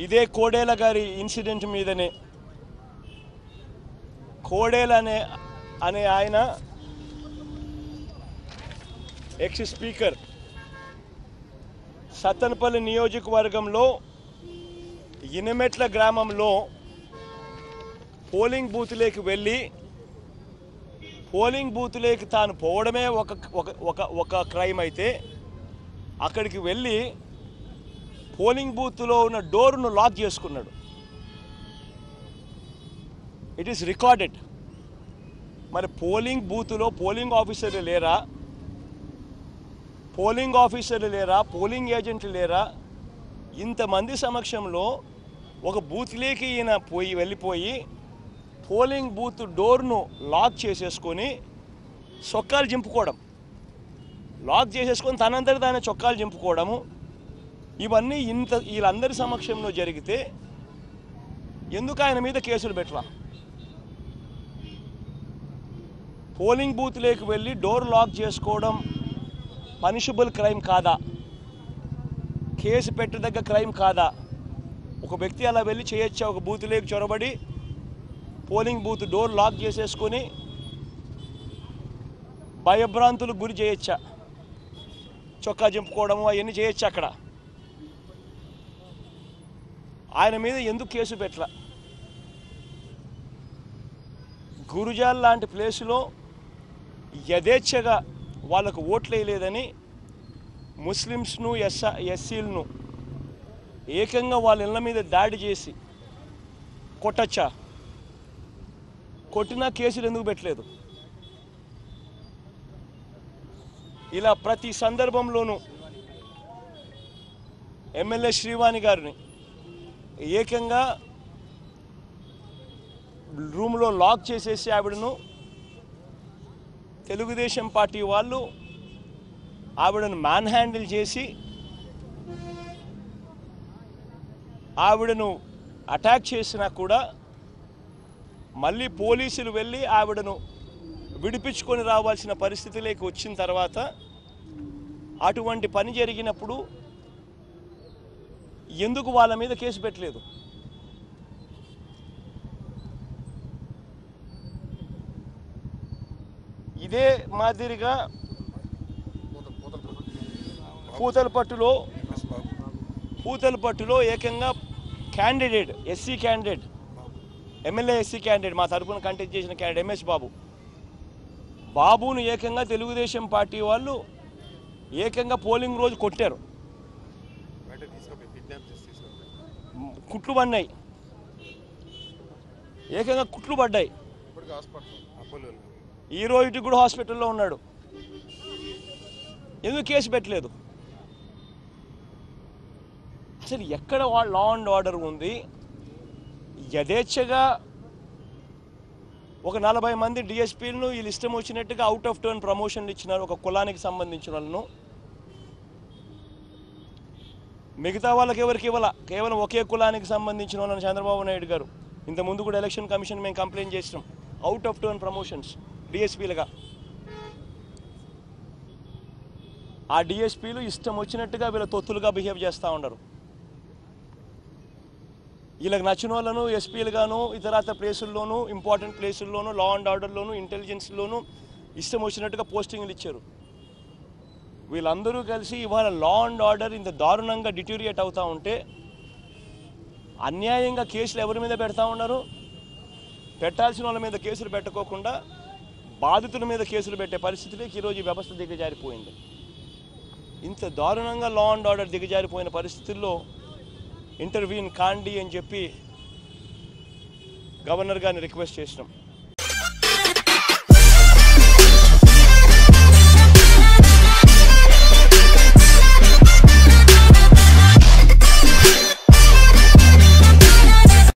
ఇదే కోడేల గారి ఇన్సిడెంట్ మీదనే కోడేల అనే అనే ఆయన ఎక్స్ స్పీకర్ సత్తనపల్లి నియోజకవర్గంలో ఇనమెట్ల గ్రామంలో పోలింగ్ బూత్లోకి వెళ్ళి పోలింగ్ బూత్లోకి తాను పోవడమే ఒక ఒక ఒక ఒక క్రైమ్ అయితే అక్కడికి వెళ్ళి పోలింగ్ బూత్లో ఉన్న డోర్ను లాక్ చేసుకున్నాడు ఇట్ ఈస్ రికార్డెడ్ మరి పోలింగ్ బూత్లో పోలింగ్ ఆఫీసర్లు లేరా పోలింగ్ ఆఫీసర్లు లేరా పోలింగ్ ఏజెంట్లు లేరా ఇంతమంది సమక్షంలో ఒక బూత్లోకి ఈయన పోయి వెళ్ళిపోయి పోలింగ్ బూత్ డోర్ను లాక్ చేసేసుకొని చొక్కాలు చింపుకోవడం లాక్ చేసేసుకొని తనంతటి తానే చొక్కాలు చింపుకోవడము ఇవన్నీ ఇంత వీళ్ళందరి సమక్షంలో జరిగితే ఎందుకు ఆయన మీద కేసులు పెట్టరా పోలింగ్ బూత్లోకి వెళ్ళి డోర్ లాక్ చేసుకోవడం పనిషబుల్ క్రైమ్ కాదా కేసు పెట్టదగ్గ క్రైమ్ కాదా ఒక వ్యక్తి అలా వెళ్ళి చేయొచ్చా ఒక బూత్లోకి చొరబడి పోలింగ్ బూత్ డోర్ లాక్ చేసేసుకొని భయభ్రాంతులకు గురి చేయొచ్చా చొక్కా చింపుకోవడము అవన్నీ చేయొచ్చు అక్కడ ఆయన మీద ఎందుకు కేసు పెట్టలా గురుజాల్ లాంటి ప్లేసులో యథేచ్ఛగా వాళ్ళకు ఓట్లు వేయలేదని ముస్లిమ్స్ను ఎస్ ఎస్సీలను ఏకంగా వాళ్ళ ఇళ్ళ మీద దాడి చేసి కొట్టచ్చా కొట్టినా కేసులు ఎందుకు పెట్టలేదు ఇలా ప్రతి సందర్భంలోనూ ఎమ్మెల్యే శ్రీవాణి గారిని ఏకంగా రూమ్లో లాక్ చేసేసి ఆవిడను తెలుగుదేశం పార్టీ వాళ్ళు ఆవిడను మ్యాన్ హ్యాండిల్ చేసి ఆవిడను అటాక్ చేసినా కూడా మళ్ళీ పోలీసులు వెళ్ళి ఆవిడను విడిపించుకొని రావాల్సిన పరిస్థితిలోకి వచ్చిన తర్వాత అటువంటి పని జరిగినప్పుడు ఎందుకు వాళ్ళ మీద కేసు పెట్టలేదు ఇదే మాదిరిగా పూతలపట్టులో పూతలపట్టులో ఏకంగా candidate SC candidate MLA SC candidate మా తరపున కంటెస్ట్ చేసిన క్యాండిడేట్ ఎంఎస్ బాబు బాబును ఏకంగా తెలుగుదేశం పార్టీ వాళ్ళు ఏకంగా పోలింగ్ రోజు కొట్టారు బయట తీసుకుపోయి కిడ్నాప్ చేసి తీసుకుపోయి కుట్లు పడినాయి ఏకంగా కుట్లు పడ్డాయి ఇప్పటికి హాస్పిటల్ అపోలో ఈ రోజుకి కూడా హాస్పిటల్లో ఉన్నాడు ఎందుకు కేసు పెట్టలేదు అసలు ఎక్కడ లా అండ్ ఆర్డర్ ఉంది యథేచ్ఛగా ఒక నలభై మంది డిఎస్పీలను వీళ్ళు ఇష్టం వచ్చినట్టుగా అవుట్ ఆఫ్ టర్న్ ప్రమోషన్లు ఇచ్చినారు ఒక కులానికి సంబంధించిన వాళ్ళను మిగతా వాళ్ళకి ఎవరికి ఇవ్వాల కేవలం ఒకే కులానికి సంబంధించిన వాళ్ళని చంద్రబాబు నాయుడు గారు ఇంత ముందు కూడా ఎలక్షన్ కమిషన్ మేము కంప్లైంట్ చేసినాం అవుట్ ఆఫ్ టర్న్ ప్రమోషన్స్ డిఎస్పీలుగా ఆ డిఎస్పీలు ఇష్టం వచ్చినట్టుగా వీళ్ళ తొత్తులుగా బిహేవ్ చేస్తూ ఉండరు వీళ్ళకి నచ్చిన వాళ్ళను ఎస్పీలుగాను ఇతరత ప్లేసుల్లోనూ ఇంపార్టెంట్ ప్లేసుల్లోనూ లా అండ్ ఆర్డర్లోనూ ఇంటెలిజెన్స్లోనూ ఇష్టం వచ్చినట్టుగా పోస్టింగ్లు ఇచ్చారు వీళ్ళందరూ కలిసి ఇవాళ లా అండ్ ఆర్డర్ ఇంత దారుణంగా డిటూరియేట్ అవుతూ ఉంటే అన్యాయంగా కేసులు ఎవరి మీద పెడతా ఉన్నారు పెట్టాల్సిన వాళ్ళ మీద కేసులు పెట్టకోకుండా బాధితుల మీద కేసులు పెట్టే పరిస్థితిలోకి ఈరోజు ఈ వ్యవస్థ దిగజారిపోయింది ఇంత దారుణంగా లా అండ్ ఆర్డర్ దిగజారిపోయిన పరిస్థితుల్లో ఇంటర్వ్యూన్ కాండి అని చెప్పి గవర్నర్ గారిని రిక్వెస్ట్ చేసినాం